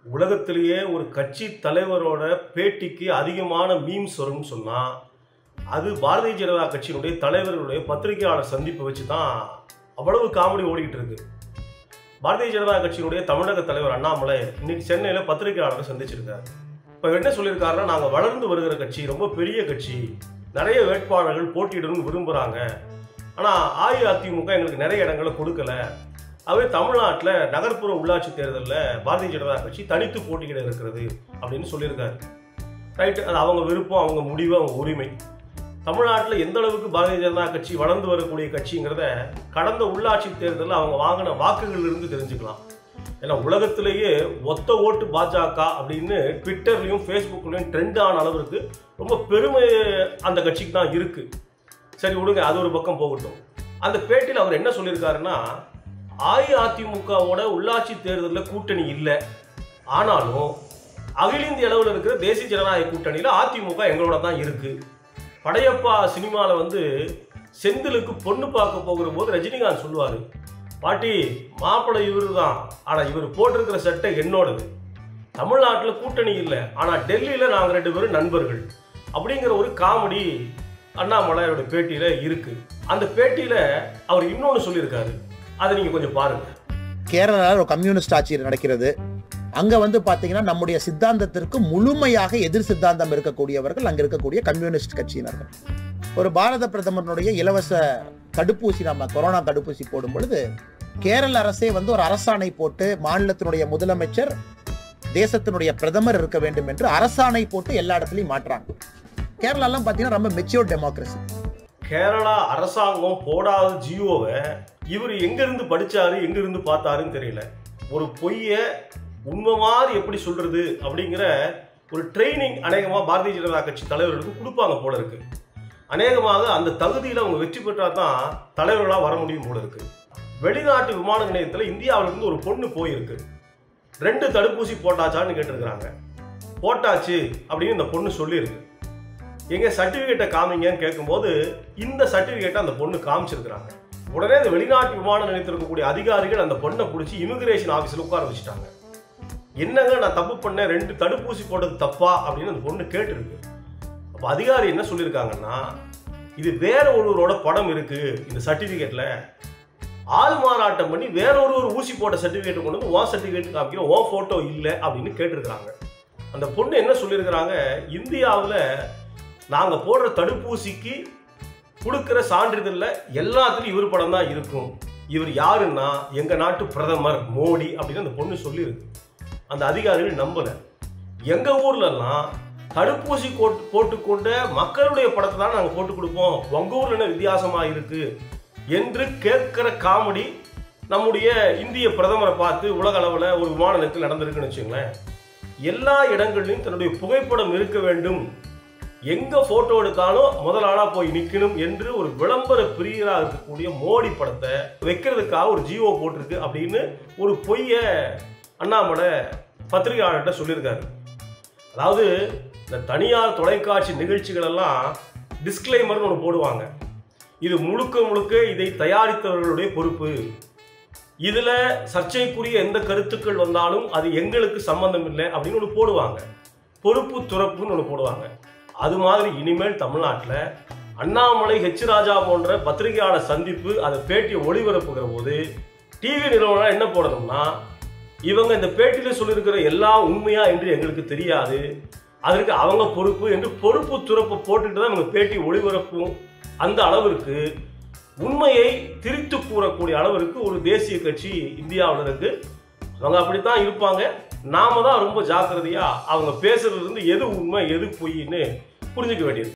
உலகத்திலேயே ஒரு கட்சி தலைவரோட பேட்டிக்கு அதிகமான மீம்ஸ் வரும்னு சொன்னால் அது பாரதிய ஜனதா கட்சியினுடைய தலைவர்களுடைய பத்திரிகையாளர் சந்திப்பை வச்சு தான் அவ்வளவு காமெடி ஓடிக்கிட்டு இருக்கு பாரதிய ஜனதா கட்சியினுடைய தமிழக தலைவர் அண்ணாமலை இன்னைக்கு சென்னையில் பத்திரிகையாளரை சந்திச்சிருக்காரு இப்போ என்ன சொல்லியிருக்காருன்னா நாங்கள் வளர்ந்து வருகிற கட்சி ரொம்ப பெரிய கட்சி நிறைய வேட்பாளர்கள் போட்டியிடணும்னு விரும்புகிறாங்க ஆனால் அஇஅதிமுக எங்களுக்கு நிறைய இடங்களை கொடுக்கல அவே தமிழ்நாட்டில் நகர்ப்புற உள்ளாட்சி தேர்தலில் பாரதிய ஜனதா கட்சி தனித்து போட்டியிட இருக்கிறது அப்படின்னு சொல்லியிருக்காரு ரைட்டு அது அவங்க விருப்பம் அவங்க முடிவு அவங்க உரிமை தமிழ்நாட்டில் எந்த அளவுக்கு பாரதிய ஜனதா கட்சி வளர்ந்து வரக்கூடிய கட்சிங்கிறத கடந்த உள்ளாட்சி தேர்தலில் அவங்க வாங்கின வாக்குகள் இருந்து தெரிஞ்சுக்கலாம் ஏன்னா உலகத்திலேயே ஒத்த ஓட்டு பாஜக அப்படின்னு ட்விட்டர்லையும் ஃபேஸ்புக்லையும் ட்ரெண்ட் ஆன அளவிற்கு ரொம்ப பெருமை அந்த கட்சிக்கு தான் இருக்கு சரி விடுங்க அது ஒரு பக்கம் போகட்டும் அந்த பேட்டியில் அவர் என்ன சொல்லியிருக்காருன்னா அஇஅதிமுகவோட உள்ளாட்சி தேர்தலில் கூட்டணி இல்லை ஆனாலும் அகில இந்திய அளவில் இருக்கிற தேசிய ஜனநாயக கூட்டணியில் அதிமுக எங்களோட தான் இருக்கு படையப்பா சினிமாவில் வந்து செந்திலுக்கு பொண்ணு பார்க்க போகிற போது ரஜினிகாந்த் சொல்லுவார் பாட்டி மாப்பிள்ளை இவரு தான் ஆனால் இவர் போட்டிருக்கிற சட்டை என்னோடது தமிழ்நாட்டில் கூட்டணி இல்லை ஆனால் டெல்லியில் நாங்கள் ரெண்டு பேரும் நண்பர்கள் அப்படிங்கிற ஒரு காமெடி அண்ணாமலையோட பேட்டியில் இருக்கு அந்த பேட்டியில் அவர் இன்னொன்று சொல்லியிருக்காரு அதை நீங்கள் கொஞ்சம் பாருங்கள் கேரளாவில் ஒரு கம்யூனிஸ்ட் ஆட்சி நடக்கிறது அங்க வந்து பாத்தீங்கன்னா நம்முடைய சித்தாந்தத்திற்கு முழுமையாக எதிர் சித்தாந்தம் இருக்கக்கூடியவர்கள் அங்க இருக்கக்கூடிய கம்யூனிஸ்ட் கட்சியினர்கள் ஒரு பாரத பிரதமருடைய இலவச தடுப்பூசி நம்ம கொரோனா தடுப்பூசி போடும் பொழுது கேரள அரசே வந்து ஒரு அரசாணை போட்டு மாநிலத்தினுடைய முதலமைச்சர் தேசத்தினுடைய பிரதமர் இருக்க வேண்டும் என்று அரசாணை போட்டு எல்லா இடத்துலையும் மாற்றுறாங்க கேரளாலாம் பார்த்தீங்கன்னா ரொம்ப மெச்சூர் டெமோக்ரஸி கேரளா அரசாங்கம் போடாத ஜியோவை இவர் எங்கிருந்து படிச்சாரு எங்கிருந்து பார்த்தாருன்னு தெரியல ஒரு பொய்ய உண்மை மாதிரி எப்படி சொல்றது அப்படிங்கிற ஒரு ட்ரைனிங் அநேகமாக பாரதிய ஜனதா கட்சி தலைவர்களுக்கு கொடுப்பாங்க போல இருக்கு அநேகமாக அந்த தகுதியில் அவங்க வெற்றி பெற்றால் தான் தலைவர்களாக வர முடியும் போல இருக்கு வெளிநாட்டு விமான நிலையத்தில் இந்தியாவிலிருந்து ஒரு பொண்ணு போயிருக்கு ரெண்டு தடுப்பூசி போட்டாச்சான்னு கேட்டிருக்கிறாங்க போட்டாச்சு அப்படின்னு இந்த பொண்ணு சொல்லியிருக்கு எங்க சர்டிபிகேட்டை காமிங்கன்னு கேட்கும்போது இந்த சர்டிபிகேட்டை அந்த பொண்ணு காமிச்சிருக்கிறாங்க உடனே இந்த வெளிநாட்டு விமான நிலையத்தில் இருக்கக்கூடிய அதிகாரிகள் அந்த பொண்ணை பிடிச்சி இமிகிரேஷன் ஆஃபீஸில் உட்கார வச்சுட்டாங்க என்னங்க நான் தப்பு பண்ணேன் ரெண்டு தடுப்பூசி போட்டது தப்பா அப்படின்னு அந்த பொண்ணு கேட்டிருக்கு அப்போ அதிகாரி என்ன சொல்லியிருக்காங்கன்னா இது வேற ஒருவரோட படம் இருக்கு இந்த சர்டிபிகேட்ல ஆள் மாறாட்டம் பண்ணி வேற ஒரு ஒரு ஊசி போட்ட சர்டிபிகேட் கொண்டு வந்து ஓ சர்டிபிகேட் காமிக்கிற ஓ போட்டோ இல்லை அப்படின்னு கேட்டிருக்கிறாங்க அந்த பொண்ணு என்ன சொல்லியிருக்கிறாங்க இந்தியாவில் நாங்கள் போடுற தடுப்பூசிக்கு கொடுக்குற சான்றிதழில் எல்லாத்துலேயும் இவர் படம் தான் இருக்கும் இவர் யாருன்னா எங்கள் நாட்டு பிரதமர் மோடி அப்படின்னு அந்த பொண்ணு சொல்லியிருக்கு அந்த அதிகாரிகள் நம்பலை எங்கள் ஊர்லலாம் தடுப்பூசி போட்டு போட்டுக்கொண்ட மக்களுடைய படத்தை தான் நாங்கள் போட்டு கொடுப்போம் உங்கள் ஊரில் என்ன வித்தியாசமாக இருக்குது என்று கேட்குற காமெடி நம்முடைய இந்திய பிரதமரை பார்த்து உலக அளவில் ஒரு விமான நிலையத்தில் நடந்திருக்குன்னு வச்சுங்களேன் எல்லா இடங்களிலும் தன்னுடைய புகைப்படம் இருக்க வேண்டும் எங்க போட்டோ எடுத்தாலும் முதல் ஆளா போய் நிக்கணும் என்று ஒரு விளம்பர பிரியரா இருக்கக்கூடிய மோடி படத்தை வைக்கிறதுக்காக ஒரு ஜியோ போட்டிருக்கு அப்படின்னு ஒரு பொய்ய அண்ணாமலை பத்திரிகையாளர்கிட்ட சொல்லியிருக்காரு அதாவது இந்த தனியார் தொலைக்காட்சி நிகழ்ச்சிகள் எல்லாம் டிஸ்க்ளைமர்னு ஒன்று போடுவாங்க இது முழுக்க முழுக்க இதை தயாரித்தவர்களுடைய பொறுப்பு இதுல சர்ச்சைக்குரிய எந்த கருத்துக்கள் வந்தாலும் அது எங்களுக்கு சம்பந்தம் இல்லை அப்படின்னு ஒன்று போடுவாங்க பொறுப்பு துறப்புன்னு ஒன்று போடுவாங்க அது மாதிரி இனிமேல் தமிழ்நாட்டில் அண்ணாமலை ஹெச் ராஜா போன்ற பத்திரிகையாளர் சந்திப்பு அதை பேட்டியை ஒளிபரப்புகிற போது டிவி நிறுவனம் என்ன போடணும்னா இவங்க இந்த பேட்டியில் சொல்லியிருக்கிற எல்லாம் உண்மையா என்று எங்களுக்கு தெரியாது அதற்கு அவங்க பொறுப்பு என்று பொறுப்பு துறப்பை போட்டுட்டு தான் இவங்க பேட்டி ஒளிபரப்பும் அந்த அளவிற்கு உண்மையை திரித்து கூறக்கூடிய அளவிற்கு ஒரு தேசிய கட்சி இந்தியாவில் இருக்கு அவங்க அப்படித்தான் இருப்பாங்க நாம தான் ரொம்ப ஜாக்கிரதையா அவங்க பேசுறதுல இருந்து எது உண்மை எது பொய்ன்னு புரிஞ்சுக்க வேண்டியது